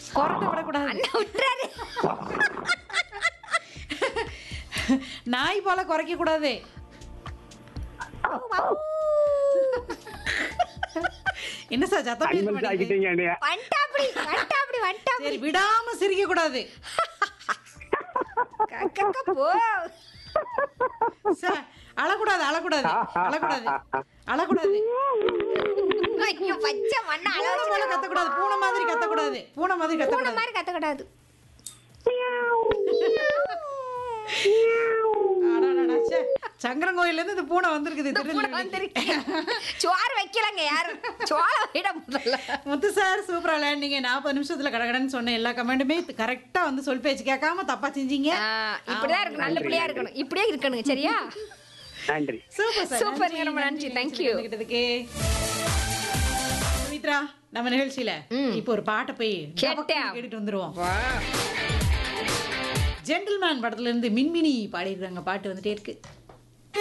குரட்டை விடக்கூடாது அண்ணா விட்டுறாரு நாய் போல குறைக்க கூடாது என்ன சார் சத்தம் பேச அனிமல்ஸ் மாட்டேங்குது? ஆக்கிட்டீங்க என்னைய வந்துட்டாப்படி வந்துட்டாப்படி வந்துட்டாப்படி சரி விடாம சிரிக்க கூடாது கக்கக்க போ சார் அழக்கூடாது அழக்கூடாது அழக்கூடாது அழக்கூடாது ஐயோ பச்சை மண்ண பூனை போல அளவு கத்தக்கூடாது பூனை மாதிரி கத்தக்கூடாது பூனை மாதிரி பூனை கத்தக்கூடாது மாதிரி கத்தக்கூடாது அடடடா, ச்சே. சங்கரங்கோயில்ல இருந்து இந்த பூனை வந்திருக்குது பூனை திருநெல்வேலிக்கு. வந்திருக்கேன் சோறு வைக்கலங்க யாரும் சோள வைட முதல்ல முத்து சார் சூப்பரா விளையாண்டீங்க நாற்பது நிமிஷத்துல கடகடன்னு சொன்ன எல்லா கமெண்ட்டுமே கரெக்டா வந்து சொல் பேச்சு கேட்காம தப்பா செஞ்சீங்க ஆ, இப்படிதான் இருக்கணும் நல்ல பிள்ளையா இருக்கணும் இப்படியே இருக்கணுங்க சரியா நன்றி சூப்பர் சார் சூப்பர், ரொம்ப நன்றி, thank you. கேட்டதுக்கு சுமித்ரா நம்ம நிகழ்ச்சியில இப்போ ஒரு பாட்டை போய் கேட்டேன். கேட்டுட்டு வந்துருவோம் ஜென்டில்மேன் படத்துல இருந்து மின்மினி பாடிடுறாங்க பாட்டு வந்துட்டே இருக்கு